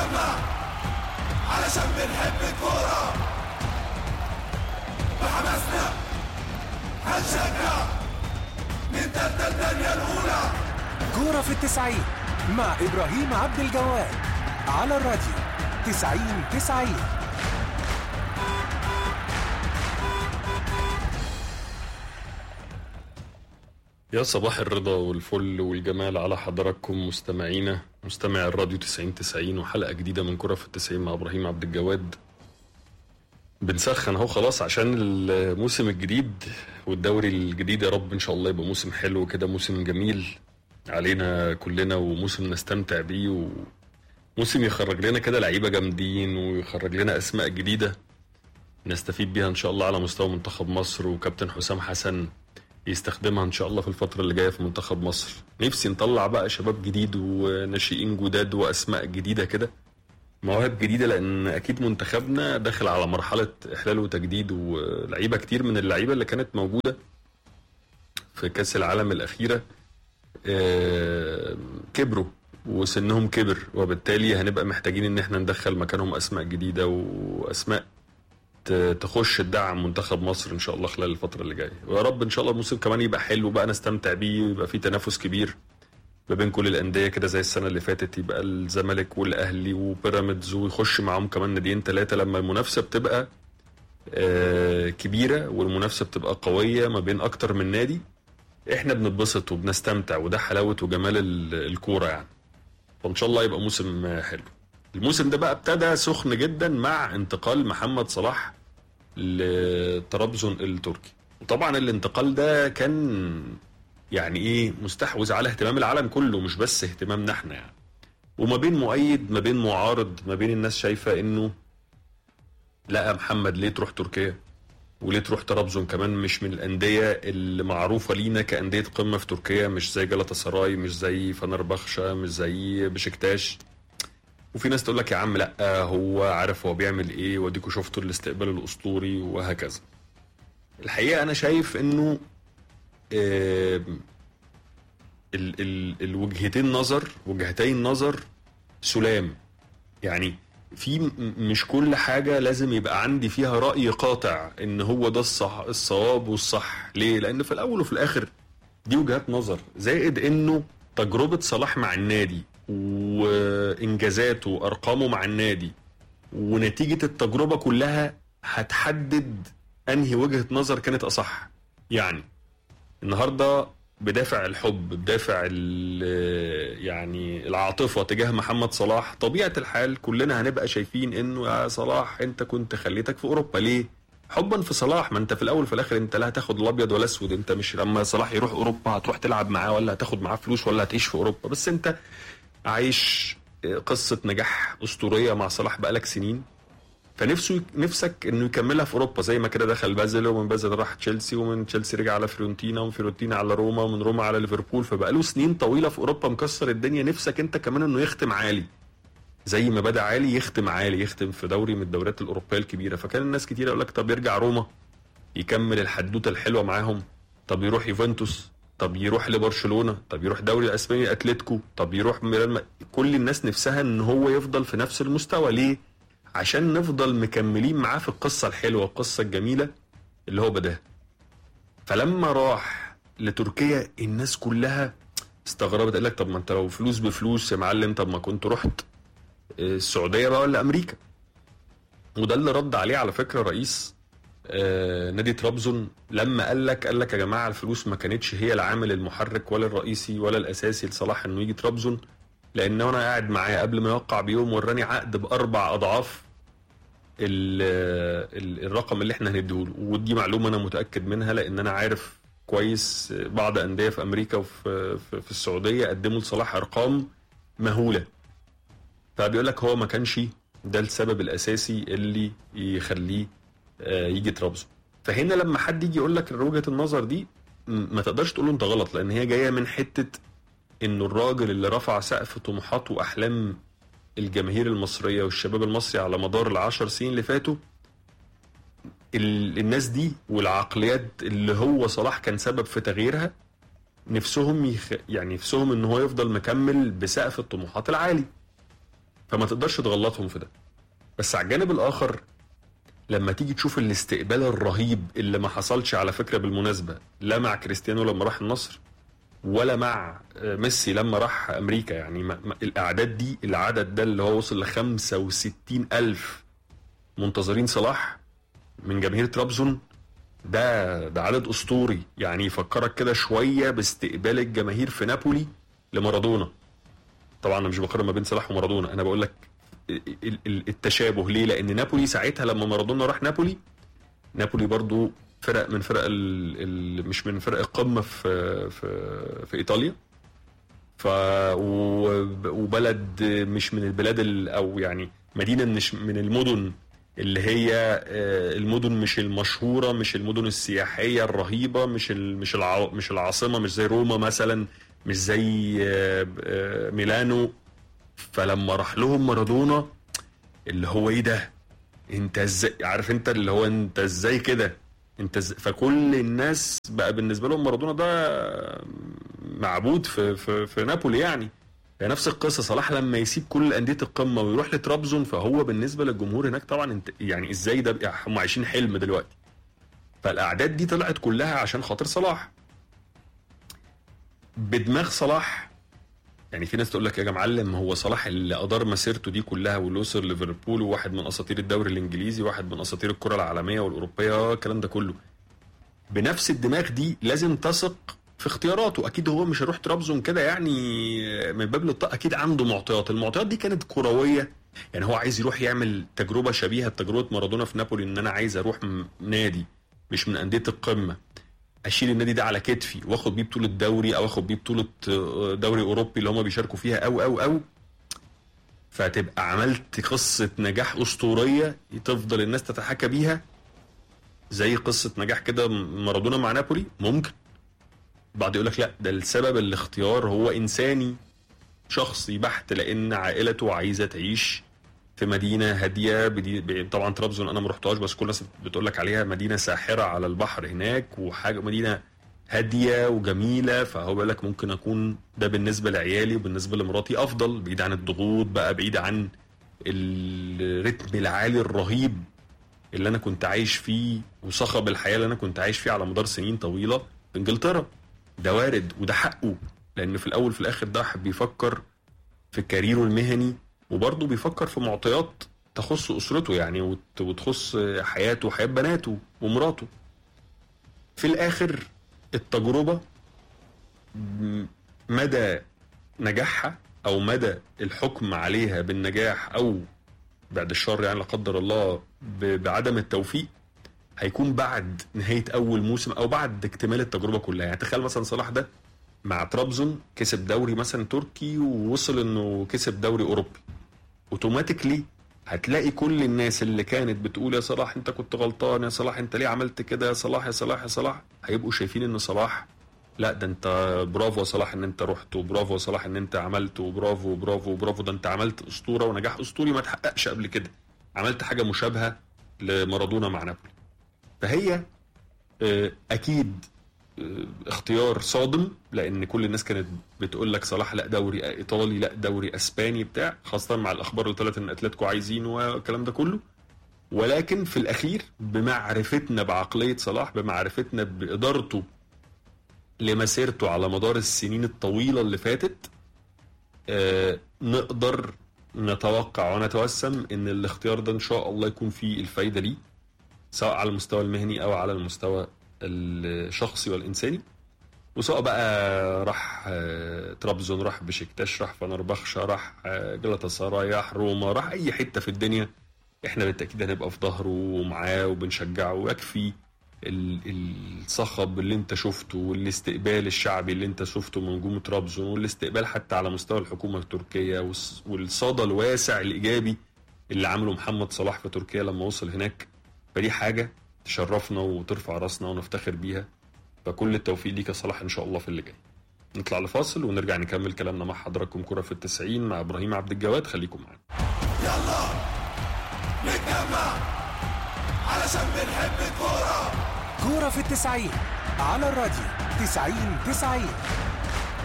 هنجمع علشان بنحب الكورة بحماسنا هنشجع من تالتة الدنيا الأولى كورة في التسعين مع إبراهيم عبد الجواد على الراديو تسعين تسعين يا صباح الرضا والفل والجمال على حضراتكم مستمعينا مستمع الراديو 90 90 وحلقة جديدة من كرة في التسعين مع إبراهيم عبد الجواد بنسخن اهو خلاص عشان الموسم الجديد والدوري الجديد يا رب ان شاء الله يبقى موسم حلو كده موسم جميل علينا كلنا وموسم نستمتع بيه وموسم يخرج لنا كده لعيبة جامدين ويخرج لنا اسماء جديدة نستفيد بيها ان شاء الله على مستوى منتخب مصر وكابتن حسام حسن يستخدمها ان شاء الله في الفتره اللي جايه في منتخب مصر نفسي نطلع بقى شباب جديد وناشئين جداد واسماء جديده كده مواهب جديده لان اكيد منتخبنا داخل على مرحله احلال وتجديد ولعيبه كتير من اللعيبه اللي كانت موجوده في كاس العالم الاخيره آه، كبروا وسنهم كبر وبالتالي هنبقى محتاجين ان احنا ندخل مكانهم اسماء جديده واسماء ت- تخش تدعم منتخب مصر ان شاء الله خلال الفتره اللي جايه ويا رب ان شاء الله الموسم كمان يبقى حلو بقى نستمتع بيه ويبقى فيه تنافس كبير ما بين كل الانديه كده زي السنه اللي فاتت يبقى الزمالك والاهلي وبيراميدز ويخش معاهم كمان ناديين ثلاثه لما المنافسه بتبقى آه، كبيره والمنافسه بتبقى قويه ما بين اكتر من نادي احنا بنتبسط وبنستمتع وده حلاوه وجمال ال- الكوره يعني فان شاء الله يبقى موسم حلو الموسم ده بقى ابتدى سخن جدا مع انتقال محمد صلاح لطرابزون التركي وطبعا الانتقال ده كان يعني ايه مستحوذ على اهتمام العالم كله مش بس اهتمامنا احنا يعني وما بين مؤيد ما بين معارض ما بين الناس شايفه انه لا يا محمد ليه تروح تركيا وليه تروح طرابزون كمان مش من الانديه اللي معروفه لينا كانديه قمه في تركيا مش زي جلطة سراي مش زي فنربخشة مش زي بشكتاش وفي ناس تقول لك يا عم لا هو عارف هو بيعمل ايه واديكوا شفتوا الاستقبال الاسطوري وهكذا الحقيقه انا شايف انه آم، ال ال الوجهتين نظر وجهتي النظر سلام يعني في م- مش كل حاجة لازم يبقى عندي فيها رأي قاطع ان هو ده الصح الصواب والصح ليه لان في الاول وفي الاخر دي وجهات نظر زائد انه تجربة صلاح مع النادي وانجازاته وارقامه مع النادي ونتيجة التجربة كلها هتحدد انهي وجهة نظر كانت اصح يعني النهارده بدافع الحب بدافع ال- يعني العاطفه تجاه محمد صلاح طبيعه الحال كلنا هنبقى شايفين انه يا صلاح انت كنت خليتك في اوروبا ليه؟ حبا في صلاح ما انت في الاول وفي الاخر انت لا هتاخد الابيض ولا اسود انت مش لما صلاح يروح اوروبا هتروح تلعب معاه ولا هتاخد معاه فلوس ولا هتعيش في اوروبا بس انت عايش قصه نجاح اسطوريه مع صلاح بقالك سنين فنفسه نفسك انه يكملها في اوروبا زي ما كده دخل بازل ومن بازل راح تشيلسي ومن تشيلسي رجع على فيورنتينا ومن فيورنتينا على روما ومن روما على ليفربول فبقى له سنين طويله في اوروبا مكسر الدنيا نفسك انت كمان انه يختم عالي زي ما بدا عالي يختم عالي يختم في دوري من الدوريات الاوروبيه الكبيره فكان الناس كتير يقول لك طب يرجع روما يكمل الحدوته الحلوه معاهم طب يروح يوفنتوس طب يروح لبرشلونه طب يروح دوري الاسباني اتلتيكو طب يروح ميلان م- كل الناس نفسها ان هو يفضل في نفس المستوى ليه عشان نفضل مكملين معاه في القصه الحلوه القصه الجميله اللي هو بداها فلما راح لتركيا الناس كلها استغربت قال لك طب ما انت لو فلوس بفلوس يا معلم طب ما كنت رحت السعوديه بقى ولا امريكا وده اللي رد عليه على فكره رئيس آه، نادي طرابزون لما قال لك قال لك يا جماعه الفلوس ما كانتش هي العامل المحرك ولا الرئيسي ولا الاساسي لصلاح انه يجي طرابزون لان انا قاعد معاه قبل ما يوقع بيوم وراني عقد باربع اضعاف ال- ال- الرقم اللي احنا هنديهوله ودي معلومه انا متاكد منها لان انا عارف كويس بعض انديه في امريكا وفي في, في السعوديه قدموا لصلاح ارقام مهوله فبيقول لك هو ما كانش ده السبب الاساسي اللي يخليه آه، يجي طرابزون فهنا لما حد يجي يقول لك وجهه النظر دي م- ما تقدرش تقول له انت غلط لان هي جايه من حته انه الراجل اللي رفع سقف طموحات واحلام الجماهير المصريه والشباب المصري على مدار العشر سنين اللي فاتوا ال- الناس دي والعقليات اللي هو صلاح كان سبب في تغييرها نفسهم يخ... يعني نفسهم ان هو يفضل مكمل بسقف الطموحات العالي فما تقدرش تغلطهم في ده بس على الجانب الاخر لما تيجي تشوف الاستقبال الرهيب اللي ما حصلش على فكره بالمناسبه لا مع كريستيانو لما راح النصر ولا مع آه، ميسي لما راح امريكا يعني ما ما الاعداد دي العدد ده اللي هو وصل ل 65 الف منتظرين صلاح من جماهير طرابزون ده ده عدد اسطوري يعني يفكرك كده شويه باستقبال الجماهير في نابولي لمارادونا طبعا انا مش بقارن ما بين صلاح ومارادونا انا بقول لك ال- ال- التشابه ليه لان نابولي ساعتها لما مارادونا راح نابولي نابولي برضو فرق من فرق ال ال مش من فرق القمه في في في ايطاليا ف و- وبلد مش من البلاد ال- او يعني مدينه مش من المدن اللي هي آه، المدن مش المشهوره مش المدن السياحيه الرهيبه مش ال- مش الع- مش العاصمه مش زي روما مثلا مش زي آه، آه، ميلانو فلما راح لهم مارادونا اللي هو ايه ده انت ازاي عارف انت اللي هو انت ازاي كده انت ازاي فكل الناس بقى بالنسبه لهم مارادونا ده معبود في في في نابولي يعني هي نفس القصه صلاح لما يسيب كل انديه القمه ويروح لترابزون فهو بالنسبه للجمهور هناك طبعا انت يعني ازاي ده بقى هم عايشين حلم دلوقتي فالاعداد دي طلعت كلها عشان خاطر صلاح بدماغ صلاح يعني في ناس تقول لك يا معلم هو صلاح اللي ادار مسيرته دي كلها واللي وصل ليفربول وواحد من اساطير الدوري الانجليزي واحد من اساطير الكره العالميه والاوروبيه آه، الكلام ده كله بنفس الدماغ دي لازم تثق في اختياراته اكيد هو مش هيروح ترابزون كده يعني من باب للطاقه اكيد عنده معطيات المعطيات دي كانت كرويه يعني هو عايز يروح يعمل تجربه شبيهه بتجربه مارادونا في نابولي ان انا عايز اروح م- نادي مش من انديه القمه اشيل النادي ده على كتفي واخد بيه بطوله دوري او اخد بيه بطوله آه، دوري اوروبي اللي هم بيشاركوا فيها او او او فتبقى عملت قصه نجاح اسطوريه تفضل الناس تتحكى بيها زي قصه نجاح كده مارادونا مع نابولي ممكن بعض يقول لك لا ده السبب الاختيار هو انساني شخصي بحت لان عائلته عايزه تعيش في مدينه هاديه بدي... ب- طبعا طرابزون انا ما رحتهاش بس كل الناس بتقول لك عليها مدينه ساحره على البحر هناك وحاجه مدينه هاديه وجميله فهو بيقول لك ممكن اكون ده بالنسبه لعيالي وبالنسبه لمراتي افضل بعيد عن الضغوط بقى بعيد عن الريتم العالي الرهيب اللي انا كنت عايش فيه وصخب الحياه اللي انا كنت عايش فيه على مدار سنين طويله في انجلترا ده وارد وده حقه لان في الاول في الاخر ده واحد بيفكر في كاريره المهني وبرضه بيفكر في معطيات تخص اسرته يعني وت- وتخص حياته وحياه بناته ومراته في الاخر التجربه م- مدى نجاحها او مدى الحكم عليها بالنجاح او بعد الشر يعني لا قدر الله ب- بعدم التوفيق هيكون بعد نهايه اول موسم او بعد اكتمال التجربه كلها يعني تخيل مثلا صلاح ده مع طرابزون كسب دوري مثلا تركي ووصل انه كسب دوري اوروبي اوتوماتيكلي هتلاقي كل الناس اللي كانت بتقول يا صلاح انت كنت غلطان يا صلاح انت ليه عملت كده يا صلاح يا صلاح يا صلاح هيبقوا شايفين ان صلاح لا ده انت برافو يا صلاح ان انت رحت وبرافو يا صلاح ان انت عملت وبرافو وبرافو وبرافو ده انت عملت اسطوره ونجاح اسطوري ما تحققش قبل كده عملت حاجه مشابهه لمارادونا مع نابولي فهي آه، اكيد آه، اختيار صادم لان كل الناس كانت بتقول لك صلاح لا دوري ايطالي لا دوري اسباني بتاع خاصه مع الاخبار اللي طلعت ان اتلتيكو عايزين والكلام ده كله ولكن في الاخير بمعرفتنا بعقليه صلاح بمعرفتنا بادارته لمسيرته على مدار السنين الطويله اللي فاتت آه، نقدر نتوقع ونتوسم ان الاختيار ده ان شاء الله يكون فيه الفايده ليه سواء على المستوى المهني او على المستوى الشخصي والانساني وسواء بقى راح آه، طرابزون راح بشكتاش راح فنربخشة راح آه، جلطة سراي راح روما راح اي حته في الدنيا احنا بالتاكيد هنبقى في ظهره ومعاه وبنشجعه ويكفي ال- الصخب اللي انت شفته والاستقبال الشعبي اللي انت شفته من نجوم طرابزون والاستقبال حتى على مستوى الحكومه التركيه والس- والصدى الواسع الايجابي اللي عمله محمد صلاح في تركيا لما وصل هناك فدي حاجه تشرفنا وترفع راسنا ونفتخر بيها فكل التوفيق ليك يا صلاح ان شاء الله في اللي جاي نطلع لفاصل ونرجع نكمل كلامنا مع حضراتكم كرة في التسعين مع ابراهيم عبد الجواد خليكم معانا يلا نتجمع علشان بنحب الكورة كورة في التسعين على الراديو تسعين تسعين